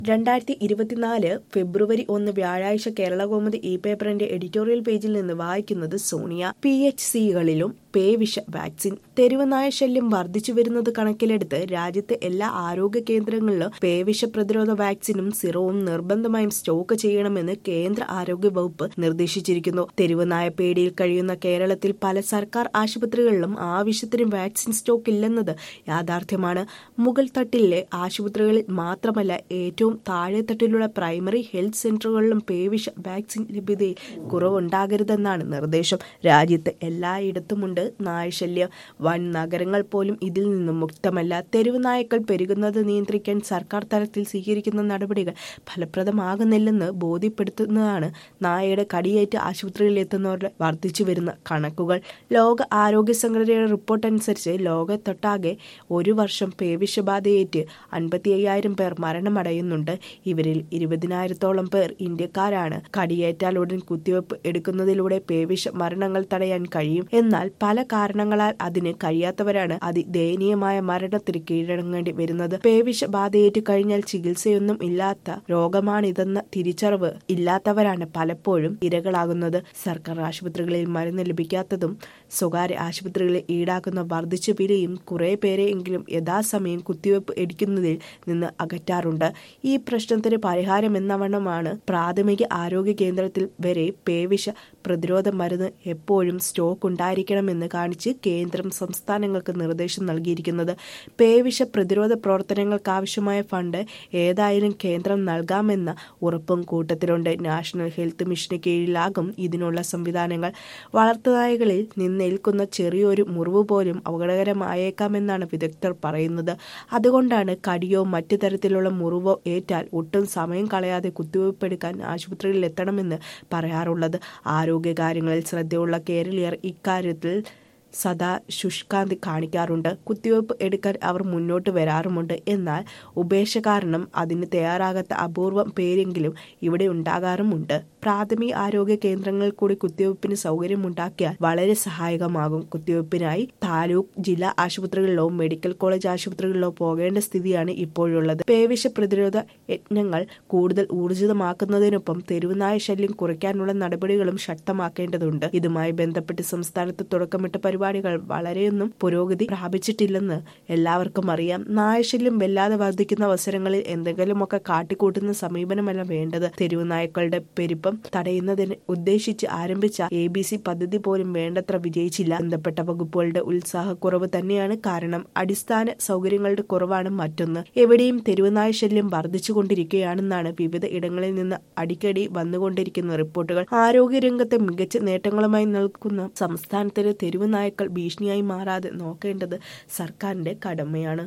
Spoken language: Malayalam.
രണ്ടായിരത്തി ഇരുപത്തിനാല് ഫെബ്രുവരി ഒന്ന് വ്യാഴാഴ്ച കേരളകൗമുദി ഇ പേപ്പറിന്റെ എഡിറ്റോറിയൽ പേജിൽ നിന്ന് വായിക്കുന്നത് സോണിയ പി എച്ച് സികളിലും പേവിഷ വാക്സിൻ തെരുവുനായ ശല്യം വർദ്ധിച്ചു വരുന്നത് കണക്കിലെടുത്ത് രാജ്യത്തെ എല്ലാ ആരോഗ്യ കേന്ദ്രങ്ങളിലും പേവിഷ പ്രതിരോധ വാക്സിനും സിറവും നിർബന്ധമായും സ്റ്റോക്ക് ചെയ്യണമെന്ന് കേന്ദ്ര ആരോഗ്യ വകുപ്പ് നിർദ്ദേശിച്ചിരിക്കുന്നു തെരുവുനായ പേടിയിൽ കഴിയുന്ന കേരളത്തിൽ പല സർക്കാർ ആശുപത്രികളിലും ആവശ്യത്തിന് വാക്സിൻ സ്റ്റോക്ക് ഇല്ലെന്നത് യാഥാർത്ഥ്യമാണ് മുകൾ തട്ടിലെ ആശുപത്രികളിൽ മാത്രമല്ല ഏറ്റവും താഴെത്തട്ടിലുള്ള പ്രൈമറി ഹെൽത്ത് സെന്ററുകളിലും പേവിഷ വാക്സിൻ ലഭ്യതയിൽ കുറവുണ്ടാകരുതെന്നാണ് നിർദ്ദേശം രാജ്യത്ത് എല്ലായിടത്തുമുണ്ട് നായശല്യം വൻ നഗരങ്ങൾ പോലും ഇതിൽ നിന്നും മുക്തമല്ല തെരുവ് നായ്ക്കൾ പെരുകുന്നത് നിയന്ത്രിക്കാൻ സർക്കാർ തലത്തിൽ സ്വീകരിക്കുന്ന നടപടികൾ ഫലപ്രദമാകുന്നില്ലെന്ന് ബോധ്യപ്പെടുത്തുന്നതാണ് നായയുടെ കടിയേറ്റ് ആശുപത്രിയിൽ എത്തുന്നവരുടെ വർദ്ധിച്ചു വരുന്ന കണക്കുകൾ ലോക ആരോഗ്യ സംഘടനയുടെ റിപ്പോർട്ട് അനുസരിച്ച് ലോകത്തൊട്ടാകെ ഒരു വർഷം പേവിഷബാധയേറ്റ് അൻപത്തി അയ്യായിരം പേർ മരണമടയുന്നുണ്ട് ഇവരിൽ ഇരുപതിനായിരത്തോളം പേർ ഇന്ത്യക്കാരാണ് കടിയേറ്റാൽ ഉടൻ കുത്തിവയ്പ് എടുക്കുന്നതിലൂടെ പേവിഷ മരണങ്ങൾ തടയാൻ കഴിയും എന്നാൽ പല കാരണങ്ങളാൽ അതിന് കഴിയാത്തവരാണ് അതിദയനീയമായ മരണത്തിന് കീഴടങ്ങേണ്ടി വരുന്നത് പേവിഷ ബാധയേറ്റ് കഴിഞ്ഞാൽ ചികിത്സയൊന്നും ഇല്ലാത്ത രോഗമാണിതെന്ന തിരിച്ചറിവ് ഇല്ലാത്തവരാണ് പലപ്പോഴും ഇരകളാകുന്നത് സർക്കാർ ആശുപത്രികളിൽ മരുന്ന് ലഭിക്കാത്തതും സ്വകാര്യ ആശുപത്രികളിൽ ഈടാക്കുന്ന വർദ്ധിച്ച വിലയും കുറെ പേരെയെങ്കിലും യഥാസമയം കുത്തിവയ്പ് എടുക്കുന്നതിൽ നിന്ന് അകറ്റാറുണ്ട് ഈ പ്രശ്നത്തിന് പരിഹാരമെന്നവണ്ണമാണ് പ്രാഥമിക ആരോഗ്യ കേന്ദ്രത്തിൽ വരെ പേവിഷ പ്രതിരോധ മരുന്ന് എപ്പോഴും സ്റ്റോക്ക് ഉണ്ടായിരിക്കണമെന്ന് കാണിച്ച് കേന്ദ്രം സംസ്ഥാനങ്ങൾക്ക് നിർദ്ദേശം നൽകിയിരിക്കുന്നത് പേവിഷ പ്രതിരോധ പ്രവർത്തനങ്ങൾക്കാവശ്യമായ ഫണ്ട് ഏതായാലും കേന്ദ്രം നൽകാമെന്ന ഉറപ്പും കൂട്ടത്തിലുണ്ട് നാഷണൽ ഹെൽത്ത് മിഷന് കീഴിലാകും ഇതിനുള്ള സംവിധാനങ്ങൾ വളർത്തുനായകളിൽ നിന്നേൽക്കുന്ന ചെറിയൊരു മുറിവ് പോലും അപകടകരമായേക്കാമെന്നാണ് വിദഗ്ധർ പറയുന്നത് അതുകൊണ്ടാണ് കടിയോ മറ്റു തരത്തിലുള്ള മുറിവോ ഏറ്റാൽ ഒട്ടും സമയം കളയാതെ കുത്തിവയ്പ്പെടുക്കാൻ ആശുപത്രിയിൽ എത്തണമെന്ന് പറയാറുള്ളത് ആരോഗ്യകാര്യങ്ങളിൽ ശ്രദ്ധയുള്ള കേരളീയർ ഇക്കാര്യത്തിൽ സദാ ശുഷ്കാന്തി കാണിക്കാറുണ്ട് കുത്തിവയ്പ് എടുക്കാൻ അവർ മുന്നോട്ട് വരാറുമുണ്ട് എന്നാൽ ഉപേക്ഷ കാരണം അതിന് തയ്യാറാകാത്ത അപൂർവം പേരെങ്കിലും ഇവിടെ ഉണ്ടാകാറുമുണ്ട് പ്രാഥമിക ആരോഗ്യ കേന്ദ്രങ്ങളിൽ കൂടി കുത്തിവയ്പ്പിന് സൗകര്യമുണ്ടാക്കിയാൽ വളരെ സഹായകമാകും കുത്തിവയ്പ്പിനായി താലൂക്ക് ജില്ലാ ആശുപത്രികളിലോ മെഡിക്കൽ കോളേജ് ആശുപത്രികളിലോ പോകേണ്ട സ്ഥിതിയാണ് ഇപ്പോഴുള്ളത് പേവിഷ പ്രതിരോധ യജ്ഞങ്ങൾ കൂടുതൽ ഊർജിതമാക്കുന്നതിനൊപ്പം തെരുവുനായ ശല്യം കുറയ്ക്കാനുള്ള നടപടികളും ശക്തമാക്കേണ്ടതുണ്ട് ഇതുമായി ബന്ധപ്പെട്ട് സംസ്ഥാനത്ത് തുടക്കമിട്ട പരിപാടികൾ വളരെയൊന്നും പുരോഗതി പ്രാപിച്ചിട്ടില്ലെന്ന് എല്ലാവർക്കും അറിയാം നായശല്യം വല്ലാതെ വർദ്ധിക്കുന്ന അവസരങ്ങളിൽ എന്തെങ്കിലുമൊക്കെ കാട്ടിക്കൂട്ടുന്ന സമീപനമല്ല വേണ്ടത് തെരുവ് നായ്ക്കളുടെ പെരുപ്പം തടയുന്നതിന് ഉദ്ദേശിച്ച് ആരംഭിച്ച എ ബി സി പദ്ധതി പോലും വേണ്ടത്ര വിജയിച്ചില്ല ബന്ധപ്പെട്ട വകുപ്പുകളുടെ ഉത്സാഹക്കുറവ് തന്നെയാണ് കാരണം അടിസ്ഥാന സൗകര്യങ്ങളുടെ കുറവാണ് മറ്റൊന്ന് എവിടെയും തെരുവുനായ ശല്യം വർദ്ധിച്ചുകൊണ്ടിരിക്കുകയാണെന്നാണ് വിവിധ ഇടങ്ങളിൽ നിന്ന് അടിക്കടി വന്നുകൊണ്ടിരിക്കുന്ന റിപ്പോർട്ടുകൾ ആരോഗ്യരംഗത്തെ മികച്ച നേട്ടങ്ങളുമായി നിൽക്കുന്ന സംസ്ഥാനത്തിലെ തെരുവ് നായ്ക്കൾ ഭീഷണിയായി മാറാതെ നോക്കേണ്ടത് സർക്കാരിന്റെ കടമയാണ്